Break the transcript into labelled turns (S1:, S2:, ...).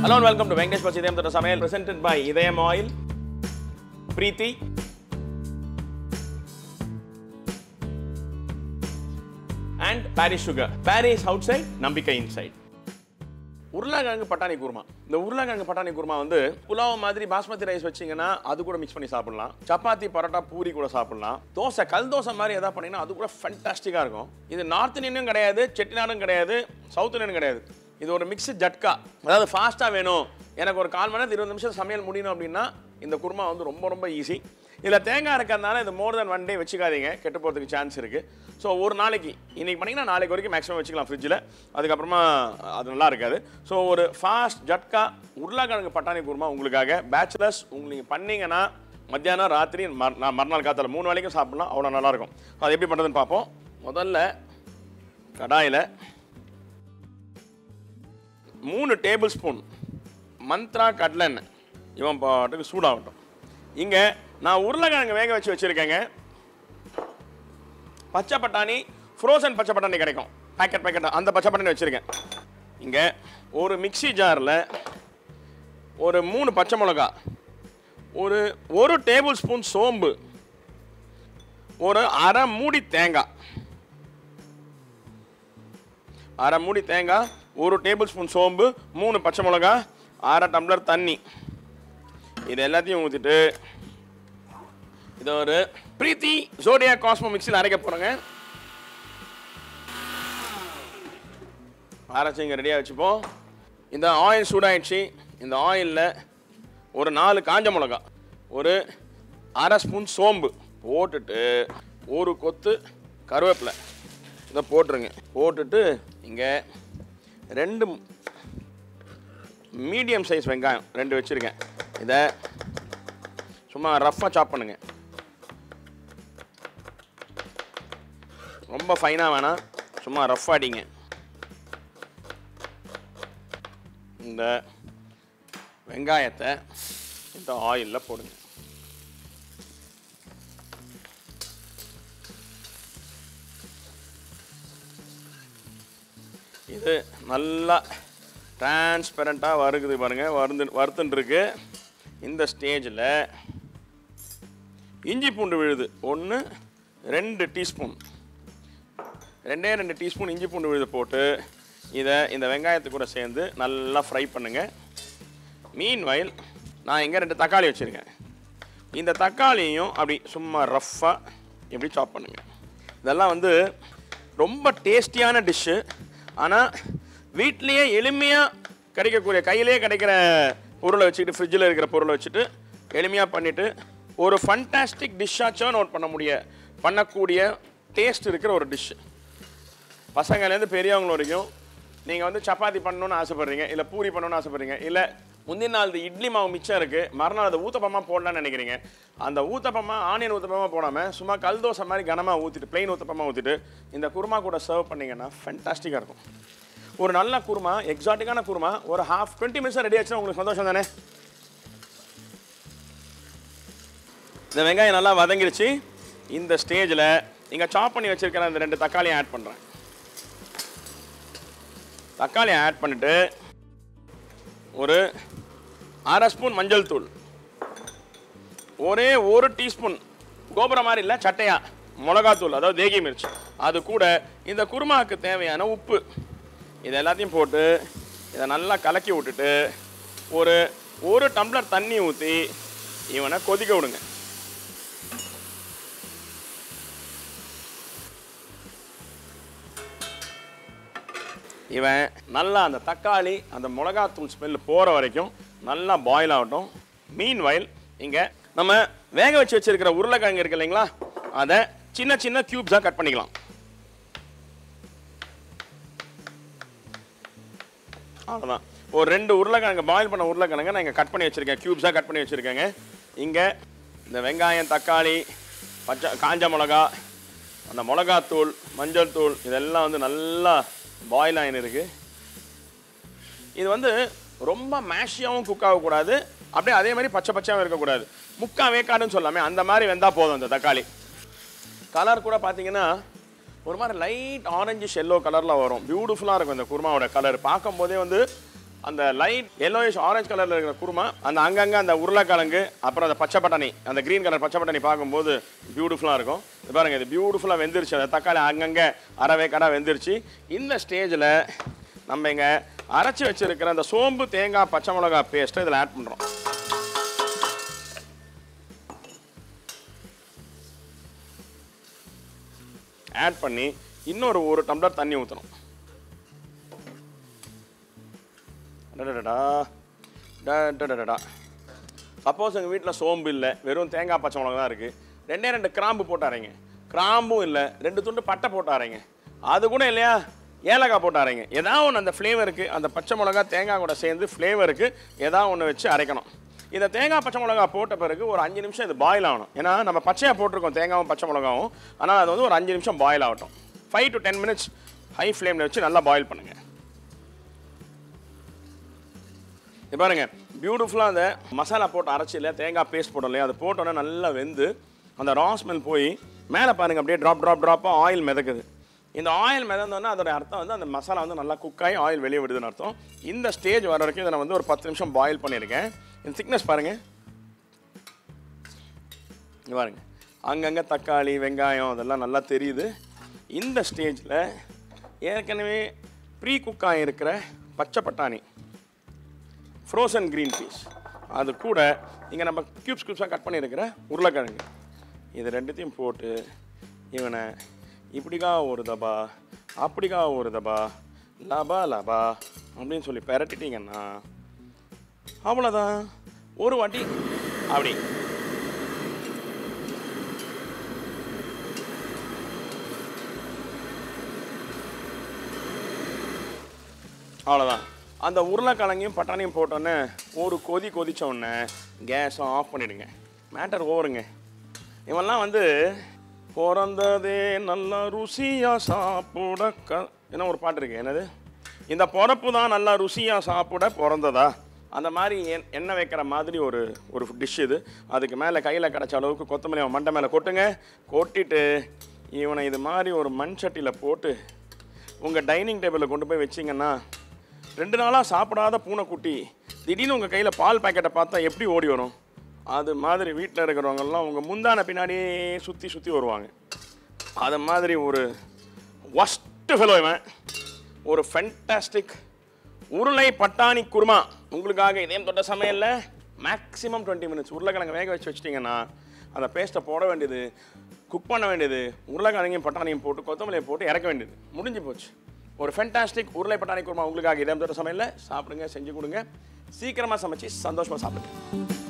S1: hello welcome to Venkatesh பஸ் Idhayam Thotta Samayal presented by Idhayam oil Preethi and Parry's sugar Parry's outside நம்பிக்கை inside உருளைக்கிழங்கு பட்டாணி குருமா இந்த உருளைக்கிழங்கு பட்டாணி குருமா வந்து புலாவ் மாதிரி பாஸ்மதி ரைஸ் வச்சீங்கன்னா அது கூட மிக்ஸ் பண்ணி சாப்பிடலாம் சப்பாத்தி பரோட்டா பூரி கூட சாப்பிடலாம் தோசை கல் தோசை மாதிரி எதாவது பண்ணீங்கன்னா அது கூட ஃபண்டாஸ்டிக்காக இருக்கும் இது நார்த் இந்தியனும் கிடையாது செட்டிநாடும் கிடையாது சவுத் இந்தியனும் கிடையாது இது ஒரு மிக்ஸ் ஜட்கா அதாவது ஃபாஸ்ட்டாக வேணும் எனக்கு ஒரு கால் மணி நேரத்து இருபது நிமிஷம் சமையல் முடியணும் அப்படின்னா இந்த குருமா வந்து ரொம்ப ரொம்ப ஈஸி இதில் தேங்காய் இருக்கிறதுனால இது மோர் தென் ஒன் டே வச்சுக்காதீங்க கெட்டு போகிறதுக்கு சான்ஸ் இருக்குது ஸோ ஒரு நாளைக்கு இன்னைக்கு பண்ணிங்கன்னா நாளைக்கு வரைக்கும் மேக்ஸிமம் வச்சுக்கலாம் ஃப்ரிட்ஜில் அதுக்கப்புறமா அது நல்லா இருக்காது ஸோ ஒரு ஃபாஸ்ட் ஜட்கா உருளைக்கிழங்கு பட்டாணி குருமா உங்களுக்காக பேச்சுலர்ஸ் உங்களுக்கு பண்ணீங்கன்னா மத்தியானம் ராத்திரி மறு- நான் மறுநாள் காத்தால மூணு வேளைக்கும் சாப்பிடலாம் அவ்வளோ நல்லாயிருக்கும் அது எப்படி பண்ணுறதுன்னு பார்ப்போம் முதல்ல கடாயில் மூணு டேபிள் ஸ்பூன் மந்த்ரா கடலெண்ணெய் இவன் பாட்டுக்கு சூடாகட்டும் இங்கே நான் உருளைக்கிழங்கு வேக வச்சு வச்சுருக்கேங்க பச்சை பட்டாணி ஃப்ரோசன் பச்சை பட்டாணி கிடைக்கும் பேக்கெட் பேக்கெட் அந்த பச்சை பட்டாணி வச்சுருக்கேன் இங்கே ஒரு மிக்ஸி ஜாரில் ஒரு மூணு பச்சை மிளகா ஒரு ஒரு டேபிள் ஸ்பூன் சோம்பு ஒரு அரை மூடி தேங்காய் அரை மூடி தேங்காய் ஒரு டேபிள் ஸ்பூன் சோம்பு மூணு பச்சை மிளகா அரை டம்ளர் தண்ணி இது எல்லாத்தையும் ஊற்றிட்டு இது ஒரு பிரீத்தி ஜோடியா காஸ்மோ மிக்ஸியில் அரைக்க போகிறோங்க அரைச்சி இங்கே ரெடியாக வச்சுப்போம் இந்த ஆயில் சூடாயிடுச்சு இந்த ஆயிலில் ஒரு நாலு காஞ்ச மிளகா ஒரு அரை ஸ்பூன் சோம்பு போட்டுட்டு ஒரு கொத்து கருவேப்பிலை இதை போட்டுருங்க போட்டுட்டு இங்கே ரெண்டு மீடியம் சைஸ் வெங்காயம் ரெண்டு வச்சுருக்கேன் இதை சும்மா ரஃப்பாக சாப் பண்ணுங்க ரொம்ப ஃபைனாக வேணாம் சும்மா ரஃப் அடிங்க இந்த வெங்காயத்தை இந்த ஆயிலில் போடுங்க இது நல்லா டிரான்ஸ்பெரண்ட்டாக வறுக்குது பாருங்கள் வருந்து வறுத்துன்னு இருக்கு இந்த ஸ்டேஜில் இஞ்சி பூண்டு விழுது ஒன்று ரெண்டு டீஸ்பூன் ரெண்டே ரெண்டு டீஸ்பூன் இஞ்சி பூண்டு விழுது போட்டு இதை இந்த வெங்காயத்து கூட சேர்ந்து நல்லா ஃப்ரை பண்ணுங்கள் மீன் வயல் நான் இங்கே ரெண்டு தக்காளி வச்சுருக்கேன் இந்த தக்காளியையும் அப்படி சும்மா ரஃப்பாக இப்படி சாப் பண்ணுங்க இதெல்லாம் வந்து ரொம்ப டேஸ்டியான டிஷ்ஷு ஆனால் வீட்லேயே எளிமையாக கிடைக்கக்கூடிய கையிலே கிடைக்கிற பொருளை வச்சுக்கிட்டு ஃப்ரிட்ஜில் இருக்கிற பொருளை வச்சுட்டு எளிமையாக பண்ணிவிட்டு ஒரு ஃபண்டாஸ்டிக் டிஷ்ஷாக சேர்ன் அவுட் பண்ண முடிய பண்ணக்கூடிய டேஸ்ட் இருக்கிற ஒரு டிஷ்ஷு பசங்கள்லேருந்து பெரியவங்க வரைக்கும் நீங்கள் வந்து சப்பாத்தி பண்ணணும்னு ஆசைப்படுறீங்க இல்லை பூரி பண்ணணும்னு ஆசைப்படுறீங்க இல்லை முந்தின நாள் இந்த இட்லி மாவு மிச்சம் இருக்குது மறுநாள் அதை ஊத்தப்பமாக போடலாம்னு நினைக்கிறீங்க அந்த ஊத்தப்பமாக ஆனியன் ஊத்தப்பமாக போடாமல் சும்மா கல் தோசை மாதிரி கனமாக ஊற்றிட்டு plain ஊத்தப்பமாக ஊற்றிட்டு இந்த குருமா கூட சர்வ் பண்ணீங்கன்னா ஃபென்டாஸ்டிக்காக இருக்கும் ஒரு நல்ல குருமா எக்ஸாட்டிக்கான குருமா ஒரு ஹாஃப் டுவெண்ட்டி மினிட்ஸ் ரெடி ஆச்சுன்னா உங்களுக்கு சந்தோஷம் தானே இந்த வெங்காயம் நல்லா வதங்கிருச்சு இந்த ஸ்டேஜில் இங்கே சாப் பண்ணி வச்சிருக்கிற அந்த ரெண்டு தக்காளியை ஆட் பண்ணுறேன் தக்காளியை ஆட் பண்ணிட்டு ஒரு அரை ஸ்பூன் மஞ்சள் தூள் ஒரே ஒரு டீஸ்பூன் கோபுரம் மாதிரி இல்லை சட்டையா மிளகாத்தூள் அதாவது தேகி மிர்ச் அது கூட இந்த குருமாவுக்கு தேவையான உப்பு இது எல்லாத்தையும் போட்டு இதை நல்லா கலக்கி விட்டுட்டு ஒரு ஒரு டம்ளர் தண்ணி ஊற்றி இவனை கொதிக்க விடுங்க இவன் நல்லா அந்த தக்காளி அந்த மிளகாத்தூள் ஸ்மெல் போகிற வரைக்கும் நல்லா பாயில் ஆகட்டும் மீன் வயல் இங்கே நம்ம வேக வச்சு வச்சிருக்கிற உருளைக்கிழங்கு இருக்கு இல்லைங்களா அதை சின்ன சின்ன க்யூப்ஸாக கட் பண்ணிக்கலாம் அவ்வளோதான் ஒரு ரெண்டு உருளைக்கிழங்கு பாயில் பண்ண உருளைக்கிழங்க நான் இங்கே கட் பண்ணி வச்சுருக்கேன் க்யூப்ஸாக கட் பண்ணி வச்சுருக்கேங்க இங்கே இந்த வெங்காயம் தக்காளி பச்சை காஞ்ச மிளகா அந்த மிளகாத்தூள் மஞ்சள் தூள் இதெல்லாம் வந்து நல்லா பாயில் ஆகின்னு இருக்குது இது வந்து ரொம்ப மேஷியாகவும் குக் ஆகக்கூடாது அப்படியே அதே மாதிரி பச்சை பச்சையாகவும் இருக்கக்கூடாது முக்கா வேக்காடுன்னு சொல்லாமே அந்த மாதிரி வெந்தால் போதும் இந்த தக்காளி கலர் கூட பார்த்தீங்கன்னா ஒரு மாதிரி லைட் ஆரஞ்சு எல்லோ கலரில் வரும் பியூட்டிஃபுல்லாக இருக்கும் இந்த குருமாவோட கலர் பார்க்கும்போதே வந்து அந்த லைட் yellowish ஆரஞ்சு கலரில் இருக்கிற குருமா அந்த அங்கங்கே அந்த உருளைக்கிழங்கு அப்புறம் அந்த பச்சை பட்டாணி அந்த க்ரீன் கலர் பச்சை பட்டாணி பார்க்கும்போது பியூட்டிஃபுல்லாக இருக்கும் இது பாருங்க இது பியூட்டிஃபுல்லாக வெந்துருச்சு அந்த தக்காளி அங்கங்கே அறவே கடை வெந்துருச்சு இந்த ஸ்டேஜில் நம்ம இங்கே அரைச்சி வச்சிருக்கிற அந்த சோம்பு தேங்காய் பச்சை மிளகாய் பேஸ்ட்டை இதில் ஆட் பண்ணுறோம் ஆட் பண்ணி இன்னொரு ஒரு டம்ளர் தண்ணி ஊற்றணும் டடடடா டடடடா சப்போஸ் எங்கள் வீட்டில் சோம்பு இல்லை வெறும் தேங்காய் பச்சை மிளகா தான் இருக்குது ரெண்டே ரெண்டு கிராம்பு போட்டு அரைங்க கிராம்பும் இல்லை ரெண்டு துண்டு பட்டை போட்டு அரைங்க அது கூட இல்லையா ஏலக்காய் போட்டு அரைங்க ஏதாவது ஒன்று அந்த ஃப்ளேவருக்கு அந்த பச்சை மிளகா தேங்காய் கூட சேர்ந்து ஃப்ளேவருக்கு ஏதாவது ஒன்று வச்சு அரைக்கணும் இந்த தேங்காய் பச்சை மிளகா போட்ட பிறகு ஒரு அஞ்சு நிமிஷம் இது பாயில் ஆகணும் ஏன்னா நம்ம பச்சையாக போட்டிருக்கோம் தேங்காயும் பச்சை மிளகாவும் ஆனால் அது வந்து ஒரு அஞ்சு நிமிஷம் பாயில் ஆகட்டும் five to ten minutes high ஃப்ளேமில் வச்சு நல்லா பாயில் பண்ணுங்கள் இது பாருங்க பியூட்டிஃபுல்லாக அந்த மசாலா போட்டு அரைச்சி இல்லையா தேங்காய் பேஸ்ட் போட்டோம் இல்லையா அது போட்டோன்னே நல்லா வெந்து அந்த ரா ஸ்மெல் போய் மேலே பாருங்க அப்படியே ட்ராப் ட்ராப் ட்ராப்பாக ஆயில் மிதக்குது இந்த ஆயில் மிதந்தோன்னா அதோட அர்த்தம் வந்து அந்த மசாலா வந்து நல்லா குக்காகி ஆயில் வெளியே விடுதுன்னு அர்த்தம் இந்த ஸ்டேஜ் வர வரைக்கும் இதை நான் வந்து ஒரு பத்து நிமிஷம் பாயில் பண்ணியிருக்கேன் இந்த திக்னஸ் பாருங்கள் இங்க பாருங்க அங்கங்கே தக்காளி வெங்காயம் அதெல்லாம் நல்லா தெரியுது இந்த ஸ்டேஜில் ஏற்கனவே ப்ரீ குக் ஆகியிருக்கிற பச்சை பட்டாணி ஃப்ரோசன் க்ரீன் பீஸ் அது கூட இங்கே நம்ம க்யூப்ஸ் க்யூப்ஸாக கட் பண்ணியிருக்கிற உருளைக்கிழங்கு இது ரெண்டுத்தையும் போட்டு இவனை இப்படிக்கா ஒரு தபா அப்படிக்கா ஒரு தபா லபா லபா அப்படின்னு சொல்லி பெரட்டிட்டீங்கன்னா அவ்வளோதான் ஒரு வாட்டி அப்படி அவ்வளோதான் அந்த உருளைக்கிழங்கையும் பட்டாணியும் போட்டோன்னே ஒரு கொதி கொதிச்ச உடனே கேஸை ஆஃப் பண்ணிடுங்க மேட்டர் ஓவருங்க இவெல்லாம் வந்து பிறந்ததே நல்லா ருசியாக சாப்பிட க என்ன ஒரு பாட்டு இருக்கு என்னது இந்த பிறப்பு தான் நல்லா ருசியாக சாப்பிட பிறந்ததா அந்த மாதிரி எண் எண்ணெய் வைக்கிற மாதிரி ஒரு ஒரு டிஷ் இது அதுக்கு மேலே கையில் கிடச்ச அளவுக்கு கொத்தமல்லி அவன் மண்டை மேலே கொட்டுங்க கொட்டிட்டு இவனை இது மாதிரி ஒரு மண் சட்டியில் போட்டு உங்கள் டைனிங் டேபிளில் கொண்டு போய் வச்சிங்கன்னா ரெண்டு நாளாக சாப்பிடாத பூனைக்குட்டி திடீர்னு உங்கள் கையில் பால் பாக்கெட்டை பார்த்தா எப்படி ஓடி வரும் அது மாதிரி வீட்டில் இருக்கிறவங்கெல்லாம் உங்கள் முந்தான பின்னாடியே சுற்றி சுற்றி வருவாங்க அது மாதிரி ஒரு ஒஸ்ட்டு ஃபெலோ இவன் ஒரு ஃபென்டாஸ்டிக் உருளை பட்டாணி குருமா உங்களுக்காக இதயம் தொட்ட சமையலில் மேக்ஸிமம் டுவெண்ட்டி மினிட்ஸ் உருளைக்கிழங்கு வேக வச்சு வச்சிட்டிங்கன்னா அந்த பேஸ்ட்டை போட வேண்டியது குக் பண்ண வேண்டியது உருளைக்கிழங்கையும் பட்டாணியும் போட்டு கொத்தமல்லியை போட்டு இறக்க வேண்டியது முடிஞ்சு போச்சு ஒரு ஃபென்டாஸ்டிக் உருளை பட்டாணி குருமா உங்களுக்காக இதயம் தொட்ட சமையலில் சாப்பிடுங்க செஞ்சு கொடுங்க சீக்கிரமாக சமைச்சு சந்தோஷமாக சாப்பிடுங்க